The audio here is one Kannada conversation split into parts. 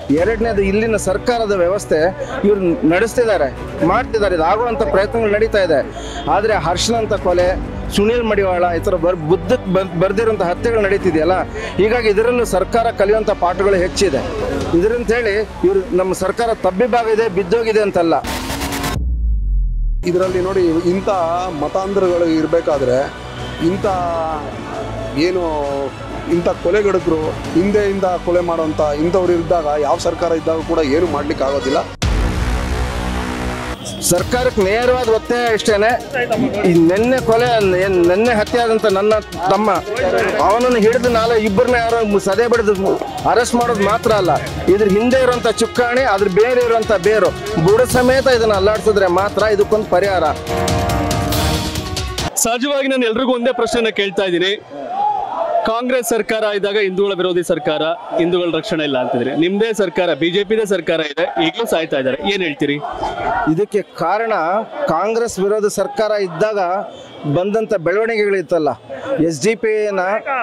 ಎರಡನೇದು ಇಲ್ಲಿನ ಸರ್ಕಾರದ ವ್ಯವಸ್ಥೆ ಇವ್ರು ನಡೆಸ್ತಿದ್ದಾರೆ ಮಾಡ್ತಿದ್ದಾರೆ ಇದು ಆಗುವಂಥ ಪ್ರಯತ್ನಗಳು ನಡೀತಾ ಇದೆ ಆದರೆ ಹರ್ಷನಂತ ಕೊಲೆ ಸುನೀಲ್ ಮಡಿವಾಳ ಈ ಥರ ಬರ್ ಬುದ್ಧಕ್ಕೆ ಬರ್ ಬರ್ದಿರೋಂಥ ಹತ್ಯೆಗಳು ನಡೀತಿದೆಯಲ್ಲ ಹೀಗಾಗಿ ಇದರಲ್ಲೂ ಸರ್ಕಾರ ಕಲಿಯುವಂಥ ಪಾಠಗಳು ಹೆಚ್ಚಿದೆ ಇದರಂತ ಹೇಳಿ ಇವರು ನಮ್ಮ ಸರ್ಕಾರ ತಬ್ಬಿಬಾಗಿದೆ ಬಿದ್ದೋಗಿದೆ ಅಂತಲ್ಲ ಇದರಲ್ಲಿ ನೋಡಿ ಇಂಥ ಮತಾಂಧರಗಳು ಇರಬೇಕಾದ್ರೆ ಇಂಥ ಏನು ಇಂಥ ಕೊಲೆಗಡಕರು ಹಿಂದೆಯಿಂದ ಕೊಲೆ ಮಾಡೋಂಥ ಇಂಥವ್ರು ಇದ್ದಾಗ ಯಾವ ಸರ್ಕಾರ ಇದ್ದಾಗ ಕೂಡ ಏನು ಮಾಡ್ಲಿಕ್ಕೆ ಆಗೋದಿಲ್ಲ ಸರ್ಕಾರಕ್ಕೆ ನೇರವಾದ ಒತ್ತಾಯ ಇಷ್ಟೇನೆ ಈ ನಿನ್ನೆ ಕೊಲೆ ಏನ್ ನಿನ್ನೆ ಹತ್ಯೆ ಆದಂತ ನನ್ನ ತಮ್ಮ ಅವನನ್ನು ಹಿಡಿದು ನಾಳೆ ಇಬ್ಬರನ್ನ ಯಾರೋ ಮು- ಸದೆ ಬಡಿದು ಅರೆಸ್ಟ್ ಮಾಡೋದು ಮಾತ್ರ ಅಲ್ಲ ಇದ್ರ ಹಿಂದೆ ಇರುವಂತ ಚುಕ್ಕಾಣಿ ಅದ್ರ ಬೇರೆ ಇರುವಂತ ಬೇರು ಬುಡ ಸಮೇತ ಇದನ್ನ ಅಲ್ಲಾಡ್ಸಿದ್ರೆ ಮಾತ್ರ ಇದಕ್ಕೊಂದು ಪರಿಹಾರ ಸಹಜವಾಗಿ ನಾನು ಎಲ್ರಿಗೂ ಒಂದೇ ಪ್ರಶ್ನೆನ ಕೇಳ್ತಾ ಇದ್ದೀನಿ ಕಾಂಗ್ರೆಸ್ ಸರ್ಕಾರ ಇದ್ದಾಗ ಹಿಂದೂಗಳ ವಿರೋಧಿ ಸರ್ಕಾರ ಹಿಂದೂಗಳ ರಕ್ಷಣೆ ಇಲ್ಲ ಅಂತಿದ್ರೆ ನಿಮ್ದೇ ಸರ್ಕಾರ ಬಿಜೆಪಿದೇ ಸರ್ಕಾರ ಇದೆ ಈಗಲೂ ಸಾಯ್ತಾ ಇದ್ದಾರೆ ಏನ್ ಹೇಳ್ತೀರಿ ಇದಕ್ಕೆ ಕಾರಣ ಕಾಂಗ್ರೆಸ್ ವಿರೋಧ ಸರ್ಕಾರ ಇದ್ದಾಗ ಬಂದಂಥ ಬೆಳವಣಿಗೆಗಳಿತ್ತಲ್ಲ ಎಸ್ ಡಿ ಪಿನ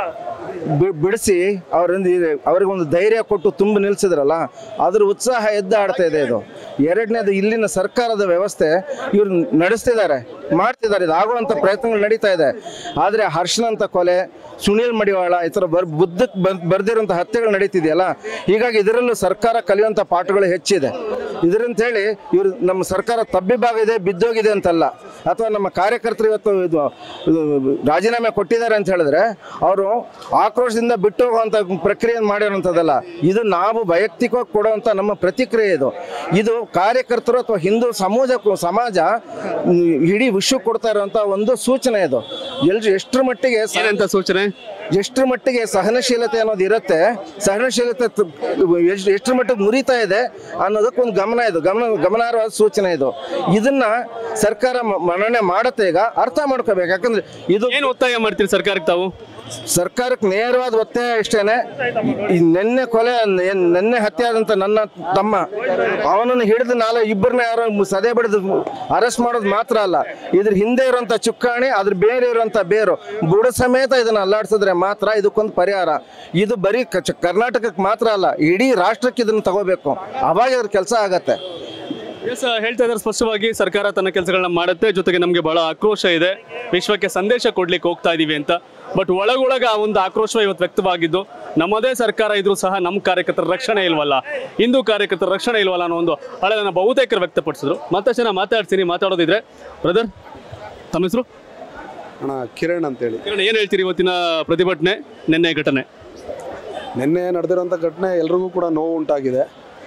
ಬಿಡಿಸಿ ಅವರಿಂದ ಅವ್ರಿಗೊಂದು ಧೈರ್ಯ ಕೊಟ್ಟು ತುಂಬ ನಿಲ್ಸಿದ್ರಲ್ಲ ಅದ್ರ ಉತ್ಸಾಹ ಎದ್ದು ಆಡ್ತಾ ಇದೆ ಇದು ಎರಡನೇದು ಇಲ್ಲಿನ ಸರ್ಕಾರದ ವ್ಯವಸ್ಥೆ ಇವ್ರು ನಡೆಸ್ತಿದ್ದಾರೆ ಮಾಡ್ತಿದ್ದಾರೆ ಇದು ಆಗುವಂಥ ಪ್ರಯತ್ನಗಳು ನಡೀತಾ ಇದೆ ಆದರೆ ಹರ್ಷನಂತ ಕೊಲೆ ಸುನೀಲ್ ಮಡಿವಾಳ ಈ ಥರ ಬರ್ ಬುದ್ಧಕ್ಕೆ ಬರ್ ಬರ್ದಿರೋಂಥ ಹತ್ಯೆಗಳು ನಡೀತಿದೆಯಲ್ಲ ಹೀಗಾಗಿ ಇದರಲ್ಲೂ ಸರ್ಕಾರ ಕಲಿಯುವಂಥ ಪಾಠಗಳು ಹೆಚ್ಚಿದೆ ಇದರಂತ ಹೇಳಿ ಇವರು ನಮ್ಮ ಸರ್ಕಾರ ತಬ್ಬಿಬಾಗಿದೆ ಬಿದ್ದೋಗಿದೆ ಅಂತಲ್ಲ ಅಥವಾ ನಮ್ಮ ಕಾರ್ಯಕರ್ತರು ಇವತ್ತು ಇದು ಇದು ರಾಜೀನಾಮೆ ಕೊಟ್ಟಿದ್ದಾರೆ ಅಂತ ಹೇಳಿದ್ರೆ ಅವರು ಆಕ್ರೋಶದಿಂದ ಬಿಟ್ಟು ಹೋಗುವಂಥ ಪ್ರಕ್ರಿಯೆ ಮಾಡಿರೋಂಥದ್ದಲ್ಲ ಇದು ನಾವು ವೈಯಕ್ತಿಕವಾಗಿ ಕೊಡುವಂಥ ನಮ್ಮ ಪ್ರತಿಕ್ರಿಯೆ ಇದು ಇದು ಕಾರ್ಯಕರ್ತರು ಅಥವಾ ಹಿಂದೂ ಸಮಾಜಕ್ಕೂ ಸಮಾಜ ಮ್, ಇಡೀ ವಿಶ್ವಕ್ಕೆ ಕೊಡ್ತಾ ಇರುವಂಥ ಒಂದು ಸೂಚನೆ ಇದು ಎಲ್ರು ಎಷ್ಟರ ಮಟ್ಟಿಗೆ ಸ- ಏನಂತ ಸೂಚನೆ ಎಷ್ಟರ ಮಟ್ಟಿಗೆ ಸಹನಶೀಲತೆ ಅನ್ನೋದು ಇರುತ್ತೆ ಸಹನಶೀಲತೆ ತ- ಎಷ್ಟ್- ಎಷ್ಟರ ಮಟ್ಟಿಗೆ ಮುರಿತಾ ಇದೆ ಅನ್ನೋದಕ್ಕೊಂದು ಗಮನ ಇದು ಗಮನ ಗಮನಾರ್ಹವಾದ ಸೂಚನೆ ಇದು ಇದನ್ನ ಸರ್ಕಾರ ಮ- ಮನ್ನಣೆ ಮಾಡತ್ತೆ ಈಗ ಅರ್ಥ ಮಾಡ್ಕೋಬೇಕು ಯಾಕಂದ್ರೆ ಇದು ಏನ್ ಒತ್ತಾಯ ಮಾಡ್ತೀರಿ ಸರ್ಕಾರಕ್ಕೆ ತಾವು ಸರ್ಕಾರಕ್ಕೆ ನೇರವಾದ ಒತ್ತಾಯ ಇಷ್ಟೇನೆ ಈ ನಿನ್ನೆ ಕೊಲೆ ಏನ್ ನಿನ್ನೆ ಹತ್ಯೆ ಆದಂತ ನನ್ನ ತಮ್ಮ ಅವನನ್ನು ಹಿಡಿದು ನಾಳೆ ಇಬ್ಬರನ್ನ ಯಾರೋ ಮು- ಸದೆ ಬಡಿದು ಅರೆಸ್ಟ್ ಮಾಡೋದು ಮಾತ್ರ ಅಲ್ಲ ಇದ್ರ ಹಿಂದೆ ಇರುವಂತ ಚುಕ್ಕಾಣಿ ಅದ್ರ ಬೇರೆ ಇರುವಂತ ಬೇರು ಬುಡ ಸಮೇತ ಇದನ್ನ ಅಲ್ಲಾಡ್ಸಿದ್ರೆ ಮಾತ್ರ ಇದಕ್ಕೊಂದು ಪರಿಹಾರ ಇದು ಬರೀ ಕ- ಚ- ಕರ್ನಾಟಕಕ್ಕೆ ಮಾತ್ರ ಅಲ್ಲ ಇಡೀ ರಾಷ್ಟ್ರಕ್ಕೆ ಇದನ್ನ ತಗೋಬೇಕು ಅವಾಗ ಇದ್ರ ಕೆಲಸ ಆಗತ್ತೆ ಎಸ್ ಹೇಳ್ತಾ ಇದ್ದಾರೆ ಸ್ಪಷ್ಟವಾಗಿ ಸರ್ಕಾರ ತನ್ನ ಕೆಲಸಗಳನ್ನ ಮಾಡುತ್ತೆ ಜೊತೆಗೆ ನಮಗೆ ಬಹಳ ಆಕ್ರೋಶ ಇದೆ ವಿಶ್ವಕ್ಕೆ ಸಂದೇಶ ಕೊಡ್ಲಿಕ್ಕೆ ಹೋಗ್ತಾ ಇದೀವಿ ಅಂತ ಬಟ್ ಒಳಗೊಳಗ ಆ ಒಂದು ಆಕ್ರೋಶ ಇವತ್ತು ವ್ಯಕ್ತವಾಗಿದ್ದು ನಮ್ಮದೇ ಸರ್ಕಾರ ಇದ್ರೂ ಸಹ ನಮ್ಮ ಕಾರ್ಯಕರ್ತರ ರಕ್ಷಣೆ ಇಲ್ವಲ್ಲ ಹಿಂದೂ ಕಾರ್ಯಕರ್ತರ ರಕ್ಷಣೆ ಇಲ್ವಲ್ಲ ಅನ್ನೋ ಒಂದು ಹಳೆದನ್ನ ಬಹುತೇಕರು ವ್ಯಕ್ತಪಡಿಸಿದ್ರು ಮತ್ತಷ್ಟು ಜನ ಮಾತಾಡ್ತೀನಿ ಮಾತಾಡೋದಿದ್ರೆ ಬ್ರದರ್ ತಮ್ಮ ಹೆಸರು ಅಣ್ಣ ಕಿರಣ್ ಅಂತೇಳಿ ಕಿರಣ್ ಏನ್ ಹೇಳ್ತೀರಿ ಇವತ್ತಿನ ಪ್ರತಿಭಟನೆ ನಿನ್ನೆ ಘಟನೆ ನಿನ್ನೆ ನಡೆದಿರೋಂಥ ಘಟನೆ ಎಲ್ರಿಗೂ ಕೂಡ ನೋವು ಉಂಟಾಗಿದೆ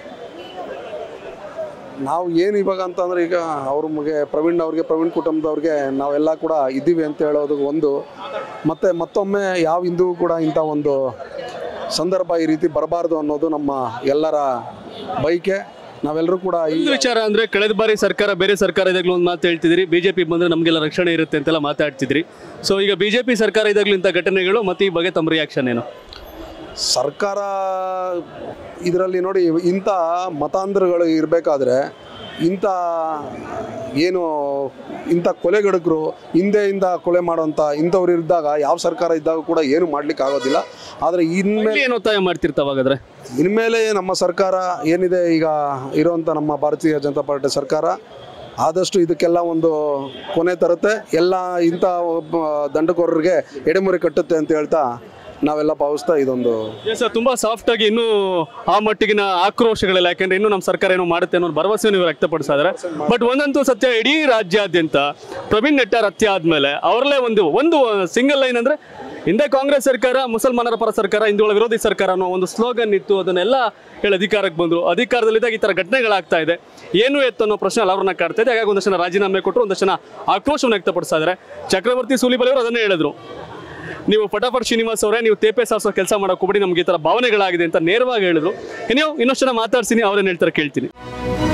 ನಾವು ಏನು ಇವಾಗ ಅಂತಂದ್ರೆ ಈಗ ಅವ್ರ ಮಗೆ ಪ್ರವೀಣ್ ಅವ್ರಿಗೆ ಪ್ರವೀಣ್ ಕುಟುಂಬದವ್ರಿಗೆ ನಾವೆಲ್ಲ ಕೂಡ ಇದ್ದೀವಿ ಅಂತ ಹೇಳೋದು ಒಂದು ಮತ್ತು ಮತ್ತೊಮ್ಮೆ ಯಾವ ಹಿಂದೂ ಕೂಡ ಇಂಥ ಒಂದು ಸಂದರ್ಭ ಈ ರೀತಿ ಬರಬಾರ್ದು ಅನ್ನೋದು ನಮ್ಮ ಎಲ್ಲರ ಬೈಕೆ ನಾವೆಲ್ಲರೂ ಕೂಡ ಈ ಒಂದು ವಿಚಾರ ಅಂದ್ರೆ ಕಳೆದ ಬಾರಿ ಸರ್ಕಾರ ಬೇರೆ ಸರ್ಕಾರ ಇದಾಗಲೂ ಒಂದು ಮಾತು ಹೇಳ್ತಿದ್ರಿ ಬಿಜೆಪಿ ಬಂದ್ರೆ ನಮಗೆಲ್ಲ ರಕ್ಷಣೆ ಇರುತ್ತೆ ಅಂತೆಲ್ಲ ಮಾತಾಡ್ತಿದ್ರಿ ಸೊ ಈಗ ಬಿಜೆಪಿ ಸರ್ಕಾರ ಇದಾಗಲೂ ಇಂಥ ಘಟನೆಗಳು ಮತ್ತೆ ಈ ಬಗ್ಗೆ ತಮ್ಮ ರಿಯಾಕ್ಷನ್ ಏನು ಸರ್ಕಾರ ಇದರಲ್ಲಿ ನೋಡಿ ಇಂಥ ಮತಾಂಧರಗಳು ಇರಬೇಕಾದ್ರೆ ಇಂಥ ಏನು ಇಂಥ ಕೊಲೆಗಡಕರು ಹಿಂದೆಯಿಂದ ಕೊಲೆ ಮಾಡೋಂಥ ಇಂಥವ್ರು ಇದ್ದಾಗ ಯಾವ ಸರ್ಕಾರ ಇದ್ದಾಗ ಕೂಡ ಏನು ಮಾಡ್ಲಿಕ್ಕೆ ಆಗೋದಿಲ್ಲ ಆದರೆ ಇನ್ಮೇಲೆ ಇಲ್ಲಿ ಏನು ಒತ್ತಾಯ ಮಾಡ್ತಿರ್ತಾವ ಹಾಗಾದ್ರೆ ಇನ್ಮೇಲೆ ನಮ್ಮ ಸರ್ಕಾರ ಏನಿದೆ ಈಗ ಇರುವಂಥ ನಮ್ಮ ಭಾರತೀಯ ಜನತಾ ಪಾರ್ಟಿ ಸರ್ಕಾರ ಆದಷ್ಟು ಇದಕ್ಕೆಲ್ಲ ಒಂದು ಕೊನೆ ತರುತ್ತೆ ಎಲ್ಲ ಇಂಥ ಒಬ್ಬ ದಂಡಕೋರರಿಗೆ ಎಡೆಮುರಿ ಕಟ್ಟುತ್ತೆ ಅಂತ ಹೇಳ್ತಾ ನಾವೆಲ್ಲ ಭಾವಿಸ್ತಾ ಇದೊಂದು ಎಸ್ ತುಂಬಾ ಸಾಫ್ಟ್ ಆಗಿ ಇನ್ನೂ ಆ ಮಟ್ಟಿಗಿನ ಆಕ್ರೋಶಗಳಿಲ್ಲ ಯಾಕಂದ್ರೆ ಇನ್ನೂ ನಮ್ಮ ಸರ್ಕಾರ ಏನೋ ಮಾಡುತ್ತೆ ಅನ್ನೋ ಭರವಸೆ ನೀವು ವ್ಯಕ್ತಪಡಿಸ್ತಾ ಇದ್ದಾರೆ ಬಟ್ ಒಂದಂತೂ ಸತ್ಯ ಇಡೀ ರಾಜ್ಯಾದ್ಯಂತ ಪ್ರವೀಣ್ ನೆಟ್ಟಾರ್ ಹತ್ಯೆ ಆದ್ಮೇಲೆ ಅವರಲ್ಲೇ ಒಂದು ಒಂದು ಸಿಂಗಲ್ ಲೈನ್ ಅಂದ್ರೆ ಹಿಂದೆ ಕಾಂಗ್ರೆಸ್ ಸರ್ಕಾರ ಮುಸಲ್ಮಾನರ ಪರ ಸರ್ಕಾರ ಹಿಂದೂಗಳ ವಿರೋಧಿ ಸರ್ಕಾರ ಅನ್ನೋ ಒಂದು ಸ್ಲೋಗನ್ ಇತ್ತು ಅದನ್ನೆಲ್ಲ ಹೇಳಿ ಅಧಿಕಾರಕ್ಕೆ ಬಂದ್ರು ಅಧಿಕಾರದಲ್ಲಿದ್ದಾಗ ಈ ತರ ಘಟನೆಗಳಾಗ್ತಾ ಇದೆ ಏನು ಎತ್ತು ಅನ್ನೋ ಪ್ರಶ್ನೆ ಅವ್ರನ್ನ ಕಾಡ್ತಾ ಇದೆ ಹಾಗಾಗಿ ಒಂದಷ್ಟು ಜನ ರಾಜೀನಾಮೆ ಕೊಟ್ಟರು ಒಂದಷ್ಟು ಜನ ಆಕ್ರೋಶವನ್ನು ವ್ಯಕ್ತಪಡಿಸ್ತಾ ಇದ್ದಾರೆ ಚಕ್ರವರ್ತಿ ಸೂಲಿಬಲಿ ಅವರು ಅದನ್ನೇ ಹೇಳಿದ್ರು ನೀವು ಪಟಾಪಟ್ ಶ್ರೀನಿವಾಸ್ ಅವರೇ ನೀವು ತೇಪೆ ಸಾರಿಸೋ ಕೆಲಸ ಮಾಡೋಕೆ ನಮ್ಗೆ ಈ ಥರ ಭಾವನೆಗಳಾಗಿದೆ ಅಂತ ನೇರವಾಗಿ ಹೇಳಿದ್ರು ನೀವು ಇನ್ನೊಷ್ಟು ಜನ ಮಾತಾಡ್ತೀನಿ ಅವ್ರೇನು ಹೇಳ್ತಾರೆ ಕೇಳ್ತೀನಿ